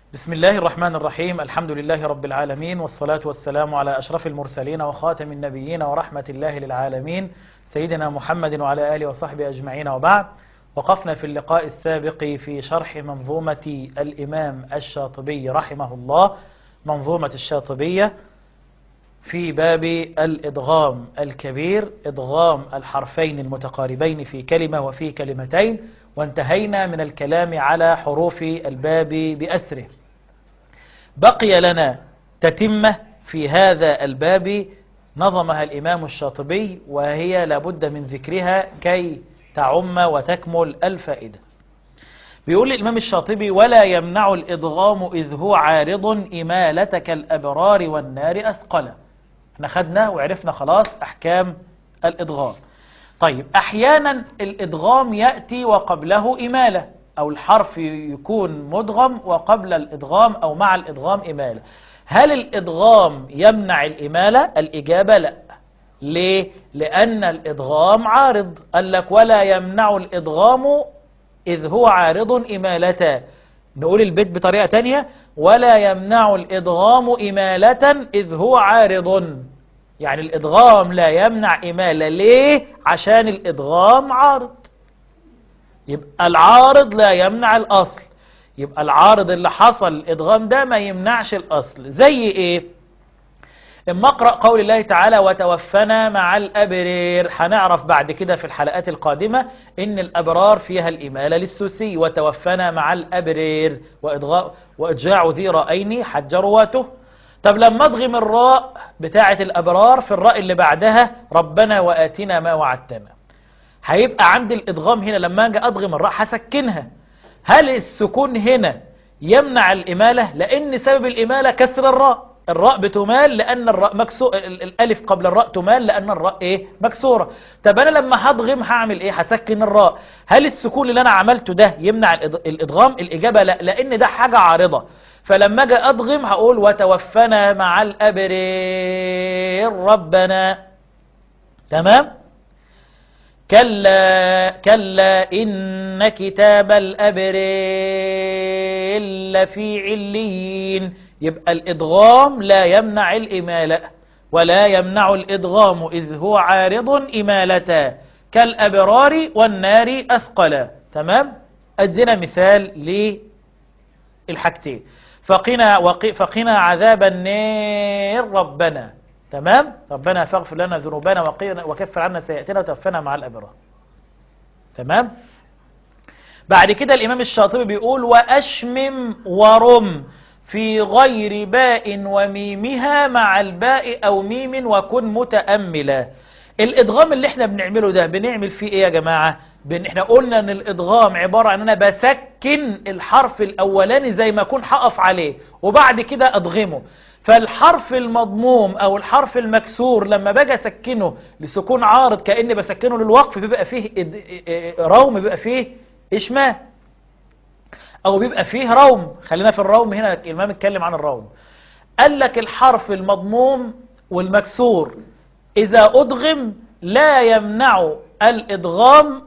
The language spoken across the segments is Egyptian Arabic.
بسم الله الرحمن الرحيم الحمد لله رب العالمين والصلاة والسلام على أشرف المرسلين وخاتم النبيين ورحمة الله للعالمين سيدنا محمد وعلى آله وصحبه أجمعين وبعد وقفنا في اللقاء السابق في شرح منظومة الإمام الشاطبي رحمه الله منظومة الشاطبية في باب الإدغام الكبير إدغام الحرفين المتقاربين في كلمة وفي كلمتين وانتهينا من الكلام على حروف الباب بأسره بقي لنا تتمة في هذا الباب نظمها الإمام الشاطبي وهي لابد من ذكرها كي تعم وتكمل الفائدة بيقول الإمام الشاطبي ولا يمنع الإدغام إذ هو عارض إمالتك الأبرار والنار أثقلا احنا خدنا وعرفنا خلاص أحكام الإدغام طيب أحيانا الإدغام يأتي وقبله إمالة أو الحرف يكون مدغم وقبل الإدغام أو مع الإدغام إمالة هل الإدغام يمنع الإمالة؟ الإجابة لا ليه؟ لأن الإدغام عارض قال لك ولا يمنع الإدغام إذ هو عارض إمالة نقول البيت بطريقة تانية ولا يمنع الإدغام إمالة إذ هو عارض يعني الإدغام لا يمنع إمالة ليه؟ عشان الإدغام عارض يبقى العارض لا يمنع الأصل يبقى العارض اللي حصل الإدغام ده ما يمنعش الأصل زي إيه؟ اما اقرأ قول الله تعالى وتوفنا مع الأبرير هنعرف بعد كده في الحلقات القادمة إن الأبرار فيها الإمالة للسوسي وتوفنا مع الأبرير وإدغاء وإدجاع ذي رأيني حج رواته طب لما أضغم الراء بتاعة الأبرار في الراء اللي بعدها ربنا وآتنا ما وعدتنا هيبقى عندي الإدغام هنا لما أجي أضغم الراء هسكنها هل السكون هنا يمنع الإمالة لأن سبب الإمالة كسر الراء الراء بتمال لأن الراء مكسور الألف قبل الراء تمال لأن الراء إيه مكسورة طب أنا لما هضغم هعمل إيه هسكن الراء هل السكون اللي أنا عملته ده يمنع الإدغام الإجابة لا لأن ده حاجة عارضة فلما أجي أضغم هقول وتوفنا مع الأبرير ربنا تمام كلا كلا إن كتاب الأبرير لفي عليين يبقى الإدغام لا يمنع الإمالة ولا يمنع الإدغام إذ هو عارض إمالة كالأبرار والنار أثقلا تمام أدنا مثال للحاجتين فقنا, وق... فقنا عذاب النار ربنا تمام ربنا فاغفر لنا ذنوبنا وقنا وكفر عنا سيئاتنا وتوفنا مع الأبرار تمام بعد كده الإمام الشاطبي بيقول وأشمم ورم في غير باء وميمها مع الباء أو ميم وكن متأملا الإدغام اللي احنا بنعمله ده بنعمل فيه ايه يا جماعة بن احنا قلنا ان الإدغام عبارة عن انا بسكن الحرف الأولاني زي ما اكون حقف عليه وبعد كده أدغمه فالحرف المضموم او الحرف المكسور لما باجي اسكنه لسكون عارض كأني بسكنه للوقف بيبقى فيه روم بيبقى فيه اشمام او بيبقى فيه روم خلينا في الروم هنا الامام اتكلم عن الروم قال لك الحرف المضموم والمكسور اذا ادغم لا يمنع الادغام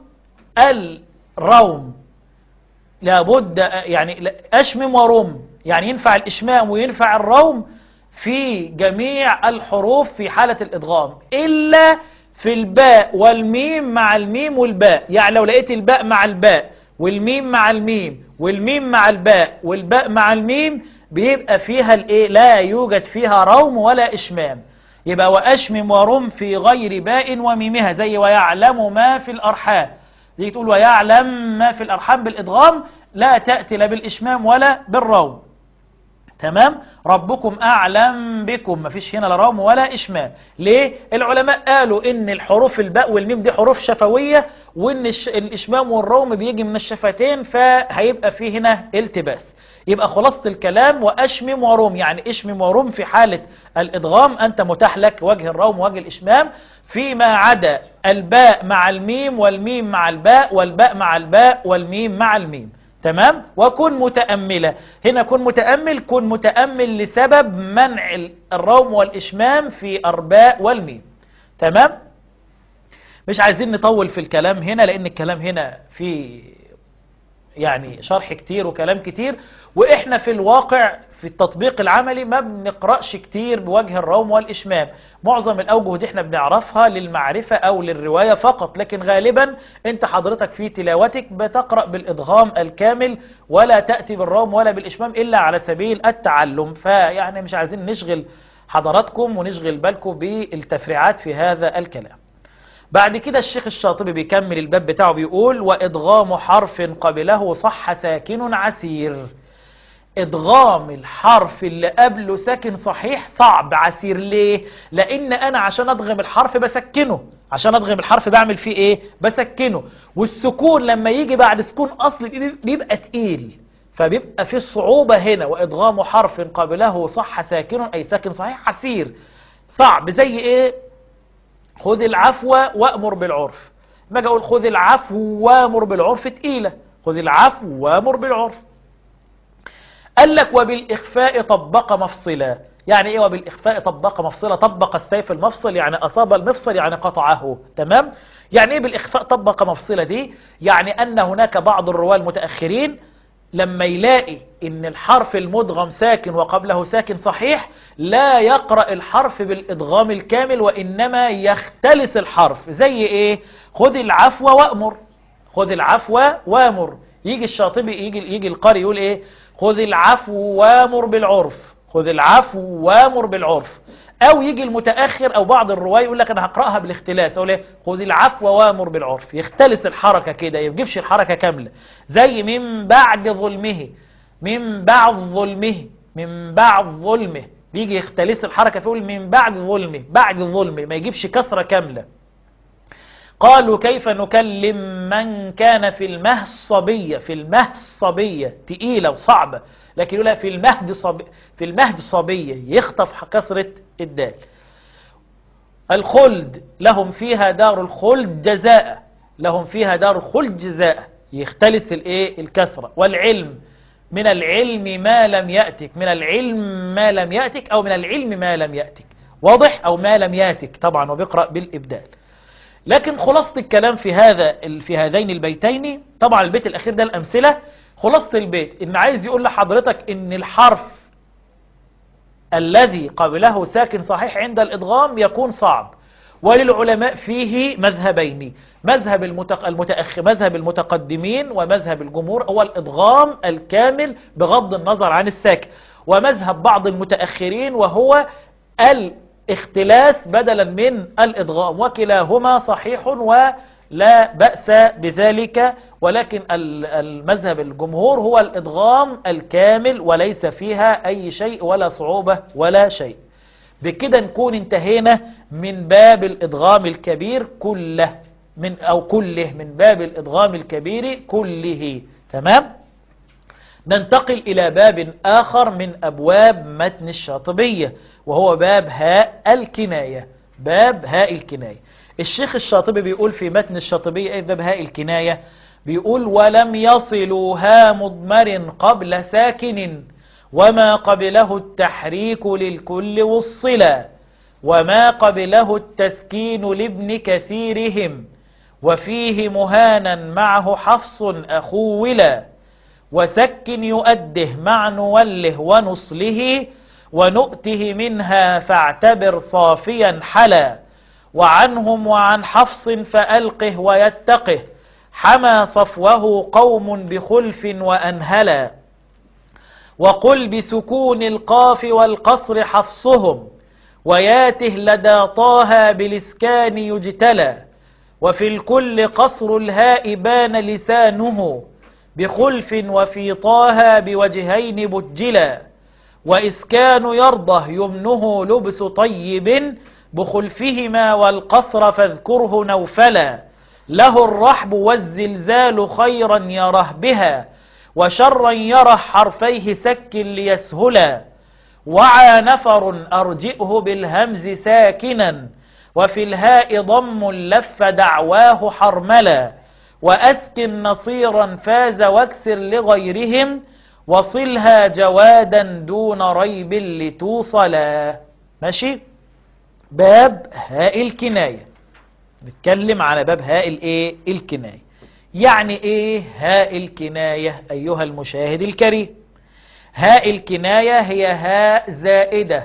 الروم لابد يعني اشمم وروم يعني ينفع الاشمام وينفع الروم في جميع الحروف في حالة الادغام الا في الباء والميم مع الميم والباء يعني لو لقيت الباء مع الباء والميم مع الميم والميم مع الباء والباء مع الميم بيبقى فيها الايه لا يوجد فيها روم ولا اشمام يبقى واشمم ورم في غير باء وميمها زي ويعلم ما في الارحام دي تقول ويعلم ما في الارحام بالادغام لا تأتي لا بالاشمام ولا بالروم تمام ربكم أعلم بكم ما فيش هنا لا روم ولا إشمام ليه العلماء قالوا إن الحروف الباء والميم دي حروف شفوية وإن الإشمام والروم بيجي من الشفتين فهيبقى فيه هنا التباس يبقى خلاصة الكلام وأشمم وروم يعني اشمم وروم في حالة الإدغام أنت متاح لك وجه الروم وجه الإشمام فيما عدا الباء مع الميم والميم مع الباء والباء مع الباء والميم مع الميم تمام وكن متأملة هنا كن متأمل كن متأمل لسبب منع الروم والإشمام في أرباء والميم تمام مش عايزين نطول في الكلام هنا لأن الكلام هنا في يعني شرح كتير وكلام كتير واحنا في الواقع في التطبيق العملي ما بنقرأش كتير بوجه الروم والإشمام معظم الأوجه دي احنا بنعرفها للمعرفة أو للرواية فقط لكن غالبا انت حضرتك في تلاوتك بتقرأ بالإدغام الكامل ولا تأتي بالروم ولا بالإشمام إلا على سبيل التعلم فيعني مش عايزين نشغل حضراتكم ونشغل بالكم بالتفريعات في هذا الكلام بعد كده الشيخ الشاطبي بيكمل الباب بتاعه بيقول وإدغام حرف قبله صح ساكن عسير إدغام الحرف اللي قبله ساكن صحيح صعب عسير ليه لأن أنا عشان أدغم الحرف بسكنه عشان أدغم الحرف بعمل فيه إيه بسكنه والسكون لما يجي بعد سكون أصل بيبقى تقيل فبيبقى في صعوبة هنا وإدغام حرف قبله صح ساكن أي ساكن صحيح عسير صعب زي إيه خذ العفو وأمر بالعرف ما اجي اقول خذ العفو وامر بالعرف تقيلة خذ العفو وامر بالعرف قال لك وبالإخفاء طبق مفصلا يعني ايه وبالإخفاء طبق مفصلا طبق السيف المفصل يعني أصاب المفصل يعني قطعه تمام يعني ايه بالإخفاء طبق مفصلا دي يعني أن هناك بعض الرواة المتأخرين لما يلاقي ان الحرف المدغم ساكن وقبله ساكن صحيح لا يقرأ الحرف بالإدغام الكامل وإنما يختلس الحرف زي ايه خذ العفو وأمر خذ العفو وامر يجي الشاطبي يجي, يجي القارئ يقول ايه خذ العفو وامر بالعرف خذ العفو وامر بالعرف او يجي المتأخر او بعض الرواة يقول لك انا هقرأها بالاختلاس اقول ايه خذ العفو وامر بالعرف يختلس الحركة كده يجيبش الحركة كاملة زي من بعد ظلمه من بعد ظلمه من بعد ظلمه بيجي يختلس الحركة فيقول من بعد ظلمه بعد ظلمه ما يجيبش كسرة كاملة قالوا كيف نكلم من كان في المهد صبية في المهد صبية تقيلة وصعبة لكن يقولها في المهد صبي في المهد صبية يخطف كسرة الدال الخلد لهم فيها دار الخلد جزاء لهم فيها دار الخلد جزاء يختلس الايه الكسرة والعلم من العلم ما لم يأتك من العلم ما لم يأتك او من العلم ما لم يأتك واضح او ما لم يأتك طبعا وبيقرأ بالإبدال لكن خلاصة الكلام في هذا في هذين البيتين طبعا البيت الأخير ده الأمثلة خلاصة البيت إن عايز يقول لحضرتك إن الحرف الذي قبله ساكن صحيح عند الإدغام يكون صعب وللعلماء فيه مذهبين مذهب المتأخر مذهب المتقدمين ومذهب الجمهور هو الإدغام الكامل بغض النظر عن الساكن ومذهب بعض المتأخرين وهو الاختلاس بدلا من الإدغام وكلاهما صحيح ولا بأس بذلك ولكن المذهب الجمهور هو الإدغام الكامل وليس فيها أي شيء ولا صعوبة ولا شيء بكده نكون انتهينا من باب الإدغام الكبير كله من أو كله من باب الإدغام الكبير كله تمام ننتقل إلى باب آخر من أبواب متن الشاطبية وهو باب هاء الكناية باب هاء الكناية الشيخ الشاطبي بيقول في متن الشاطبية أي باب هاء الكناية بيقول ولم يصلوا ها مضمر قبل ساكن وما قبله التحريك للكل والصلة وما قبله التسكين لابن كثيرهم وفيه مهانا معه حفص أخولا وسكن يؤده مع نوله ونصله ونؤته منها فاعتبر صافيا حلا وعنهم وعن حفص فألقه ويتقه حمى صفوه قوم بخلف وأنهلا وقل بسكون القاف والقصر حفصهم وياته لدى طه بالاسكان يجتلى وفي الكل قصر الهاء بان لسانه بخلف وفي طه بوجهين بجلا وإسكان يرضه يمنه لبس طيب بخلفهما والقصر فاذكره نوفلا له الرحب والزلزال خيرا يره بها وشرا يره حرفيه سك ليسهلا وعى نفر أرجئه بالهمز ساكنا وفي الهاء ضم لف دعواه حرملا وأسكن نصيرا فاز واكسر لغيرهم وصلها جوادا دون ريب لتوصلا ماشي باب هاء الكناية نتكلم على باب هاء الايه الكناية يعني ايه هاء الكناية ايها المشاهد الكريم هاء الكناية هي هاء زائدة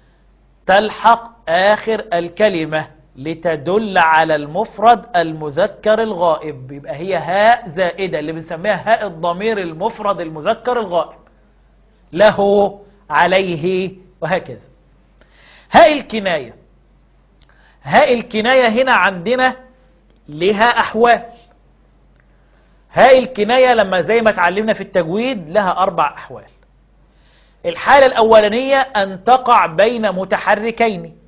تلحق آخر الكلمة لتدل على المفرد المذكر الغائب يبقى هي هاء زائدة اللي بنسميها هاء الضمير المفرد المذكر الغائب له عليه وهكذا هاء الكناية هاء الكناية هنا عندنا لها أحوال هاء الكناية لما زي ما اتعلمنا في التجويد لها أربع أحوال الحالة الأولانية أن تقع بين متحركين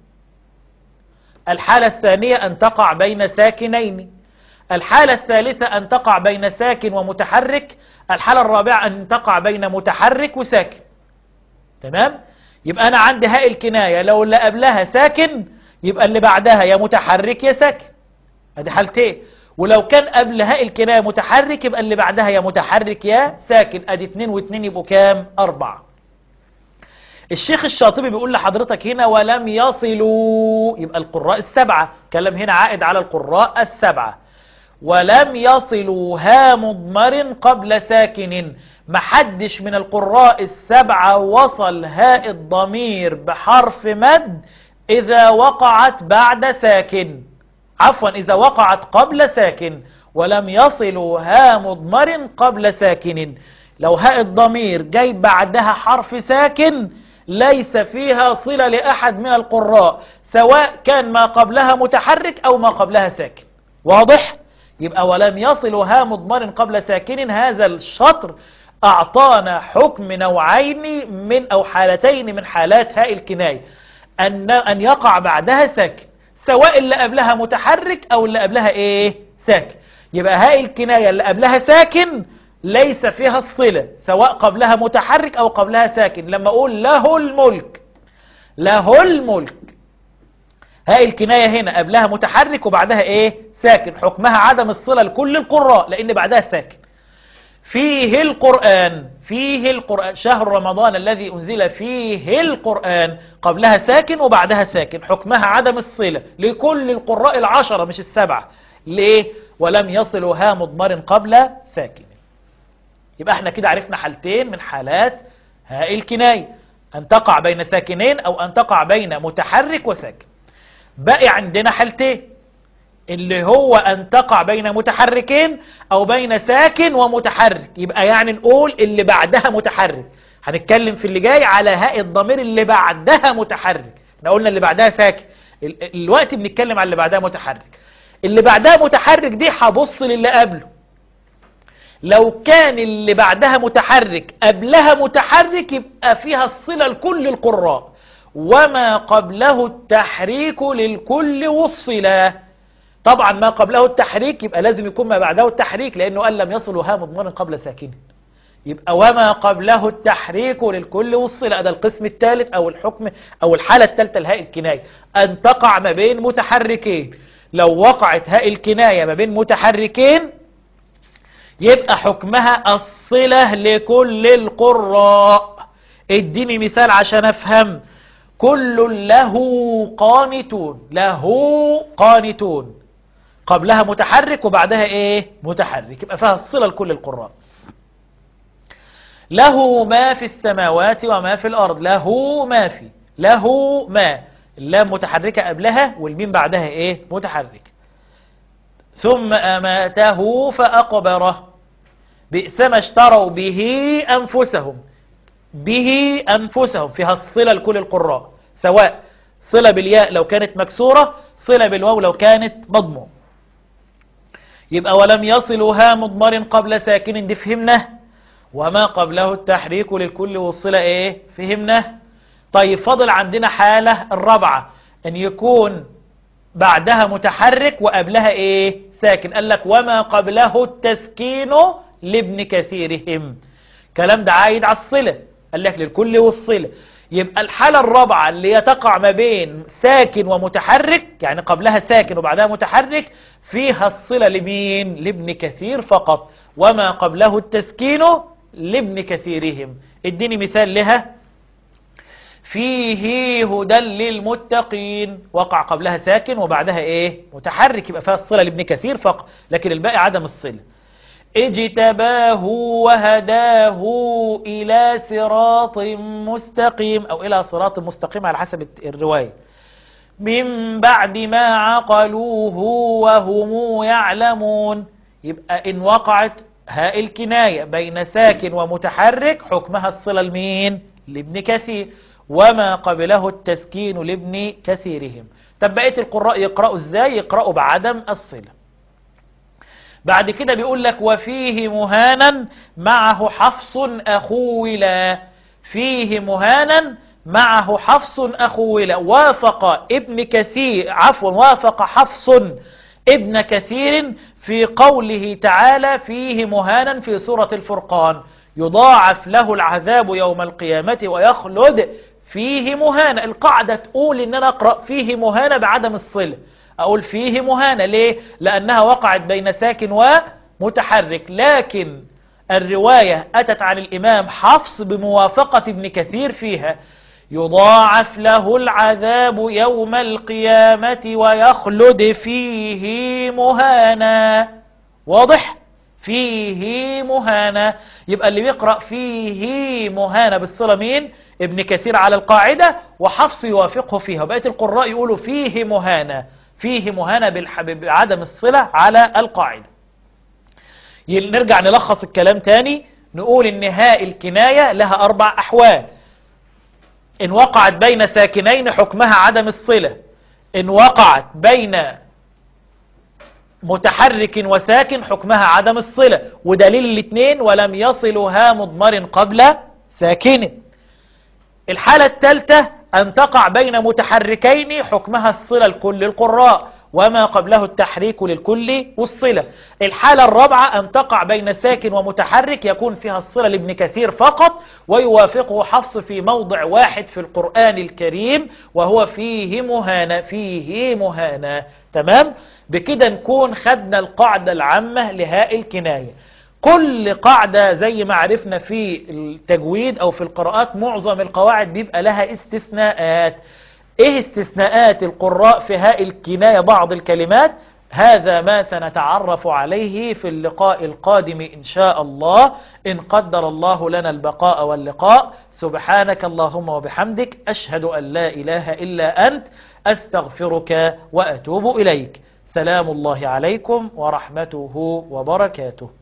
الحالة الثانية أن تقع بين ساكنين الحالة الثالثة أن تقع بين ساكن ومتحرك الحالة الرابعة أن تقع بين متحرك وساكن تمام يبقى أنا عندي هاء الكناية لو اللي قبلها ساكن يبقى اللي بعدها يا متحرك يا ساكن ادي حالتين ولو كان قبل هاء الكناية متحرك يبقى اللي بعدها يا متحرك يا ساكن ادي اتنين واتنين يبقوا كام اربعة الشيخ الشاطبي بيقول لحضرتك هنا ولم يصلوا يبقى القراء السبعة كلام هنا عائد على القراء السبعة ولم يصلوا ها مضمر قبل ساكن محدش من القراء السبعة وصل هاء الضمير بحرف مد إذا وقعت بعد ساكن عفوا إذا وقعت قبل ساكن ولم يصلوا ها مضمر قبل ساكن لو هاء الضمير جاي بعدها حرف ساكن ليس فيها صلة لأحد من القراء سواء كان ما قبلها متحرك أو ما قبلها ساكن واضح؟ يبقى ولم يصلوا ها مضمر قبل ساكن هذا الشطر أعطانا حكم نوعين من أو حالتين من حالات هاء الكناية أن, أن يقع بعدها ساكن سواء اللي قبلها متحرك أو اللي قبلها إيه ساكن يبقى هاء الكناية اللي قبلها ساكن ليس فيها الصلة سواء قبلها متحرك أو قبلها ساكن لما أقول له الملك له الملك هاء الكناية هنا قبلها متحرك وبعدها إيه ساكن حكمها عدم الصلة لكل القراء لأن بعدها ساكن فيه القرآن فيه القرآن شهر رمضان الذي أنزل فيه القرآن قبلها ساكن وبعدها ساكن حكمها عدم الصلة لكل القراء العشرة مش السبعة ليه ولم يصلوا ها مضمر قبل ساكن يبقى احنا كده عرفنا حالتين من حالات هاء الكناية أن تقع بين ساكنين أو أن تقع بين متحرك وساكن باقي عندنا حالتين اللي هو أن تقع بين متحركين أو بين ساكن ومتحرك يبقى يعني نقول اللي بعدها متحرك هنتكلم في اللي جاي على هاء الضمير اللي بعدها متحرك احنا قلنا اللي بعدها ساكن الوقت بنتكلم على اللي بعدها متحرك اللي بعدها متحرك دي هبص للي قبله لو كان اللي بعدها متحرك قبلها متحرك يبقى فيها الصلة لكل القراء وما قبله التحريك للكل والصلة طبعا ما قبله التحريك يبقى لازم يكون ما بعده التحريك لأنه قال لم يصل ها مضمرا قبل ساكن يبقى وما قبله التحريك للكل والصلة ده القسم الثالث أو الحكم أو الحالة الثالثة لهاء الكناية أن تقع ما بين متحركين لو وقعت هاء الكناية ما بين متحركين يبقى حكمها الصلة لكل القراء اديني مثال عشان افهم كل له قانتون له قانتون قبلها متحرك وبعدها ايه متحرك يبقى فيها الصلة لكل القراء له ما في السماوات وما في الأرض له ما في له ما اللام متحركة قبلها والمين بعدها ايه متحرك ثم أماته فأقبره بئس ما اشتروا به أنفسهم به أنفسهم فيها الصلة لكل القراء سواء صلة بالياء لو كانت مكسورة صلة بالواو لو كانت مضموم يبقى ولم يصلوا ها مضمر قبل ساكن دي فهمنا وما قبله التحريك للكل والصلة ايه فهمنا طيب فضل عندنا حالة الرابعة ان يكون بعدها متحرك وقبلها ايه ساكن قال لك وما قبله التسكين لابن كثيرهم كلام ده عايد على الصلة قال لك للكل والصلة يبقى الحالة الرابعة اللي هي تقع ما بين ساكن ومتحرك يعني قبلها ساكن وبعدها متحرك فيها الصلة لمين لابن كثير فقط وما قبله التسكين لابن كثيرهم اديني مثال لها فيه هدى للمتقين وقع قبلها ساكن وبعدها ايه متحرك يبقى فيها الصلة لابن كثير فقط لكن الباقي عدم الصلة اجتباه وهداه إلى صراط مستقيم أو إلى صراط مستقيم على حسب الرواية من بعد ما عقلوه وهم يعلمون يبقى إن وقعت هاء الكناية بين ساكن ومتحرك حكمها الصلة لمين لابن كثير وما قبله التسكين لابن كثيرهم طب بقية القراء يقرأوا ازاي يقرأوا بعدم الصلة بعد كده بيقول لك وفيه مهانا معه حفص أخولا فيه مهانا معه حفص أخولا وافق ابن كثير عفوا وافق حفص ابن كثير في قوله تعالى فيه مهانا في سورة الفرقان يضاعف له العذاب يوم القيامة ويخلد فيه مهانة القاعدة تقول ان انا اقرأ فيه مهانة بعدم الصلة اقول فيه مهانة ليه لانها وقعت بين ساكن ومتحرك لكن الرواية اتت عن الامام حفص بموافقة ابن كثير فيها يضاعف له العذاب يوم القيامة ويخلد فيه مهانا واضح فيه مهانا يبقى اللي بيقرأ فيه مهانا بالصلة مين ابن كثير على القاعدة وحفص يوافقه فيها بقية القراء يقولوا فيه مهانا فيه مهانا بعدم الصلة على القاعدة نرجع نلخص الكلام تاني نقول ان هاء الكناية لها اربع احوال ان وقعت بين ساكنين حكمها عدم الصلة ان وقعت بين متحرك وساكن حكمها عدم الصلة ودليل الاثنين ولم يصلها مضمر قبل ساكن الحالة الثالثة أن تقع بين متحركين حكمها الصلة لكل القراء وما قبله التحريك للكل والصلة الحالة الرابعة أن تقع بين ساكن ومتحرك يكون فيها الصلة لابن كثير فقط ويوافقه حفص في موضع واحد في القرآن الكريم وهو فيه مهانة فيه مهانة تمام بكده نكون خدنا القاعدة العامة لهاء الكناية كل قاعدة زي ما عرفنا في التجويد او في القراءات معظم القواعد بيبقى لها استثناءات ايه استثناءات القراء في هاء الكناية بعض الكلمات هذا ما سنتعرف عليه في اللقاء القادم إن شاء الله إن قدر الله لنا البقاء واللقاء سبحانك اللهم وبحمدك أشهد أن لا إله إلا أنت أستغفرك وأتوب إليك سلام الله عليكم ورحمته وبركاته